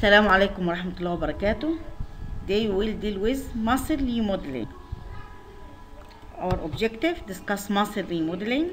السلام عليكم ورحمة الله وبركاته They will deal with muscle remodeling Our objective discuss muscle remodeling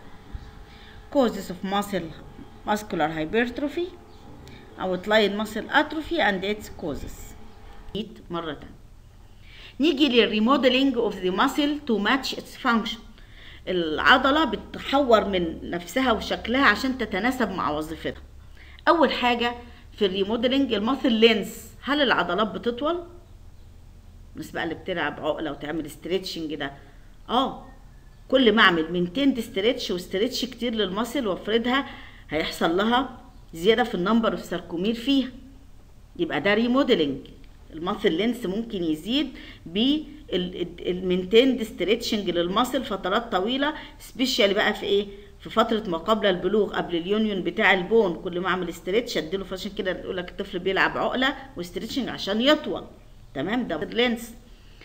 causes of muscle muscular hypertrophy outline muscle atrophy and its causes مرة تانية نيجي للريموديلينج of the muscle to match its function العضلة بتحور من نفسها وشكلها عشان تتناسب مع وظيفتها أول حاجة في الريموديلنج الماسل لينس هل العضلات بتطول الناس بقى اللي بتلعب عقله وتعمل ستريتشنج ده اه كل ما اعمل من تند ستريتش وستريتش كتير للماسل وافردها هيحصل لها زياده في النمبر اوف ساركومير فيها يبقى ده ريموديلنج الماسل لينس ممكن يزيد بالمينتيند ستريتشنج للماسل فترات طويله سبيشال بقى في ايه في فتره ما قبل البلوغ قبل اليونيون بتاع البون كل ما اعمل استريتش اديله فعشان كده يقول لك الطفل بيلعب عقله واستريتشنج عشان يطول تمام ده لينس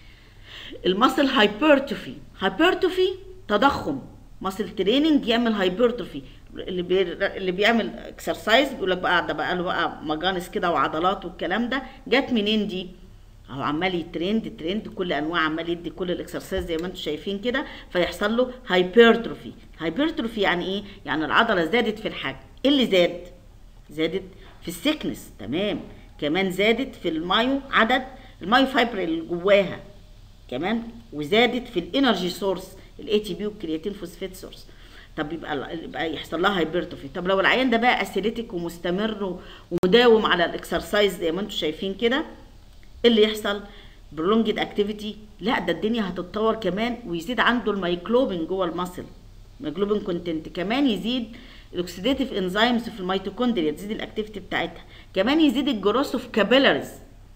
الماسل هايبرتروفي هايبرتروفي تضخم ماسل تريننج يعمل هايبرتروفي اللي بي... اللي بيعمل اكسرسايز بيقول لك بقى ده بقى له بقى مجانس كده وعضلات والكلام ده جت منين دي اهو عمال يترند ترند كل انواع عمال يدي كل الاكسرسايز زي ما انتم شايفين كده فيحصل له هايبرتروفي هايبرتروفي يعني ايه يعني العضله زادت في الحجم ايه اللي زاد زادت في السكنس تمام كمان زادت في المايو عدد المايو فايبر اللي جواها كمان وزادت في الانرجي سورس الاي تي بي والكرياتين فوسفات سورس طب يبقى يبقى يحصل لها هايبرتروفي طب لو العيان ده بقى اسيليتيك ومستمر ومداوم على الاكسرسايز زي ما انتم شايفين كده ايه اللي يحصل برولونجد اكتيفيتي لا ده الدنيا هتتطور كمان ويزيد عنده الميكلوبين جوه المصل الميكلوبين كونتنت كمان يزيد الاكسيديتيف انزيمز في الميتوكوندريا تزيد الاكتيفيتي بتاعتها كمان يزيد الجروس اوف كابيلاريز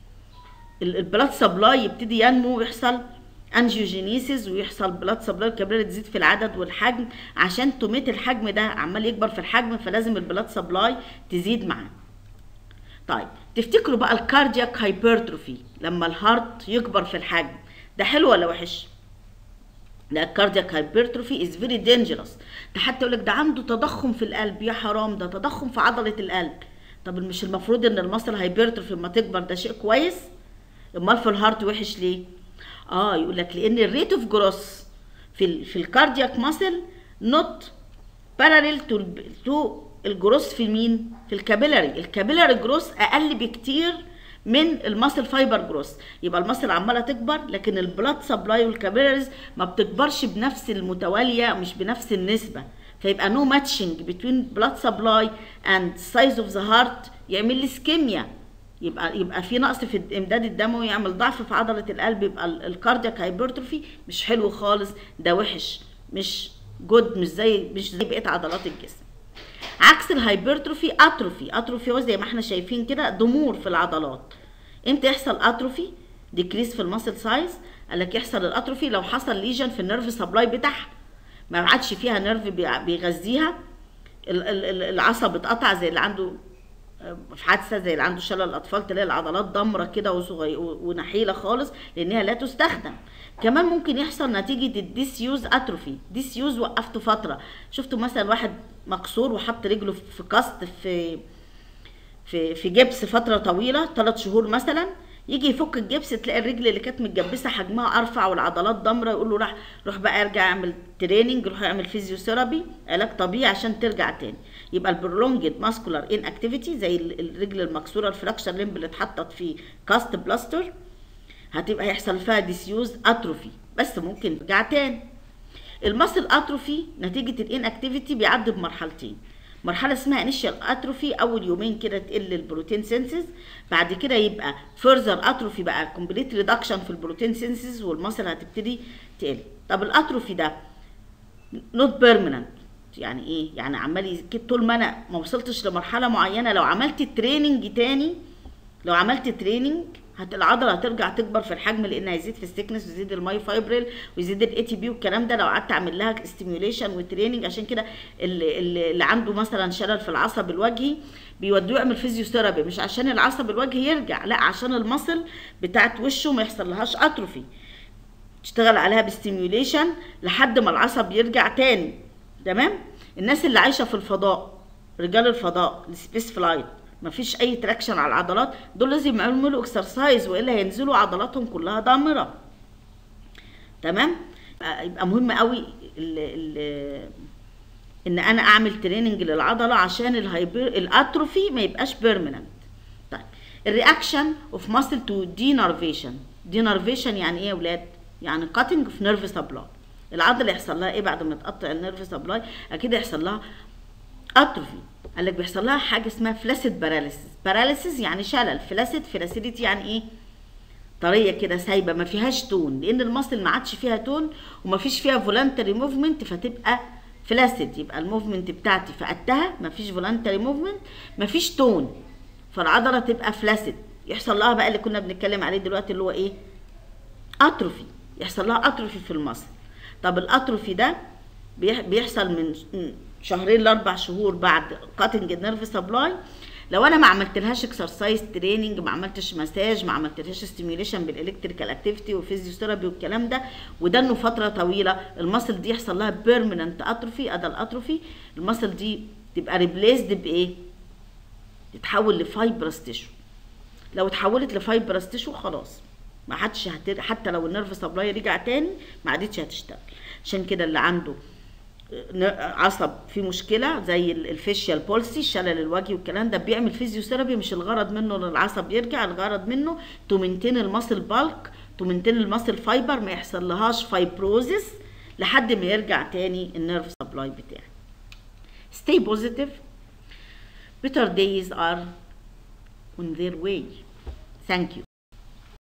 البلاد سبلاي يبتدي ينمو ويحصل انجيوجينيسيس ويحصل بلاد سبلاي الكابيلاري تزيد في العدد والحجم عشان توميت الحجم ده عمال يكبر في الحجم فلازم البلاد سبلاي تزيد معاه طيب تفتكروا بقى الكاردياك هايبرتروفي لما الهارت يكبر في الحجم ده حلو ولا وحش لا الكاردياك هايبرتروفي از فيري دينجرس ده حتى يقول لك ده عنده تضخم في القلب يا حرام ده تضخم في عضله القلب طب مش المفروض ان المصل هايبرتروفي لما تكبر ده شيء كويس امال في الهارت وحش ليه اه يقول لك لان الريت اوف جروس في ال في الكاردياك ماسل نوت باراليل تو تو الجروس في مين في الكابيلاري الكابيلاري جروس اقل بكتير من الماسل فايبر جروس يبقى الماسل عماله تكبر لكن البلاد سبلاي والكابيلاريز ما بتكبرش بنفس المتواليه مش بنفس النسبه فيبقى نو ماتشنج بتوين بلاد سبلاي اند سايز اوف ذا هارت يعمل لي سكيميا يبقى يبقى في نقص في الامداد الدموي يعمل ضعف في عضله القلب يبقى الكاردياك هايبرتروفي مش حلو خالص ده وحش مش جود مش زي مش زي بقيه عضلات الجسم عكس الهايبرتروفي اتروفي اتروفي هو زي ما احنا شايفين كده ضمور في العضلات امتى يحصل اتروفي ديكريس في الماسل سايز قال لك يحصل الاتروفي لو حصل ليجن في النيرف سبلاي بتاعها ما عادش فيها نيرف بيغذيها العصب اتقطع زي اللي عنده في حادثه زي اللي عنده شلل الاطفال تلاقي العضلات ضمره كده ونحيله خالص لانها لا تستخدم كمان ممكن يحصل نتيجه الديسيوز اتروفي ديسيوز وقفته فتره شفتوا مثلا واحد مكسور وحط رجله في كاست في في في جبس فتره طويله ثلاث شهور مثلا يجي يفك الجبس تلاقي الرجل اللي كانت متجبسه حجمها ارفع والعضلات ضمره يقول له راح روح بقى ارجع اعمل تريننج روح اعمل فيزيوثيرابي علاج طبيعي عشان ترجع تاني يبقى البرولونجد ماسكولار ان اكتيفيتي زي الرجل المكسوره الفراكشر ليمب اللي اتحطت في كاست بلاستر هتبقى هيحصل فيها ديسيوز اتروفي بس ممكن ترجع تاني الماسل اتروفي نتيجه الان اكتيفيتي بيعدي بمرحلتين مرحله اسمها انيشال اتروفي اول يومين كده تقل البروتين سينسز بعد كده يبقى فيرذر اتروفي بقى كومبليت ريدكشن في البروتين سينسز والماسل هتبتدي تقل طب الاتروفي ده نوت بيرمننت يعني ايه يعني عمال طول ما انا ما وصلتش لمرحله معينه لو عملت تريننج تاني لو عملت تريننج هت العضله هترجع تكبر في الحجم لانها يزيد في السكنس ويزيد الماي فايبريل ويزيد الاي تي بي والكلام ده لو قعدت اعمل لها ستيميوليشن وتريننج عشان كده اللي, اللي عنده مثلا شلل في العصب الوجهي بيودوه يعمل فيزيوثيرابي مش عشان العصب الوجهي يرجع لا عشان المصل بتاعت وشه ما يحصل لهاش اتروفي تشتغل عليها بستيميوليشن لحد ما العصب يرجع تاني تمام الناس اللي عايشه في الفضاء رجال الفضاء السبيس فلايت مفيش اي تراكشن على العضلات دول لازم يعملوا اكسرسايز والا هينزلوا عضلاتهم كلها ضامره تمام يبقى مهم قوي ال ال ان انا اعمل تريننج للعضله عشان الهايبر الاتروفي ما يبقاش بيرمننت طيب الرياكشن اوف ماسل تو دينرفيشن دينرفيشن يعني ايه يا ولاد يعني كاتنج في نيرف سبلاي العضله يحصل لها ايه بعد ما تقطع النيرف سبلاي اكيد يحصل لها اتروفي قال لك بيحصل لها حاجه اسمها فلاسيد باراليسيس باراليسيس يعني شلل فلاسيد فلاسيديتي يعني ايه طريه كده سايبه ما فيهاش تون لان المصل ما عادش فيها تون وما فيش فيها فولنتري موفمنت فتبقى فلاسيد يبقى الموفمنت بتاعتي فقدتها ما فيش فولنتري موفمنت ما فيش تون فالعضله تبقى فلاسيد يحصل لها بقى اللي كنا بنتكلم عليه دلوقتي اللي هو ايه اتروفي يحصل لها اتروفي في المصل طب الاتروفي ده بيحصل من شهرين لاربع شهور بعد كاتنج النيرف سبلاي لو انا ما عملتلهاش اكسرسايز تريننج ما عملتش مساج ما عملتلهاش ستيميوليشن بالالكتريكال اكتيفيتي وفيزيوثيرابي والكلام ده وده انه فتره طويله المصل دي يحصل لها بيرمننت اتروفي ادى الاتروفي المصل دي تبقى ريبليسد بايه تتحول لفايبرس تيشو لو اتحولت لفايبرس تيشو خلاص ما حدش هتر... حتى لو النيرف سبلاي رجع تاني ما عادتش هتشتغل عشان كده اللي عنده عصب فيه مشكله زي الفيشيال بولسي الشلل الوجهي والكلام ده بيعمل فيزيوثيرابي مش الغرض منه ان العصب يرجع الغرض منه تو مينتين الماسل بالك تو مينتين الماسل فايبر ما يحصل لهاش فايبروزس لحد ما يرجع تاني النيرف سبلاي بتاعي stay positive better days are on their way thank you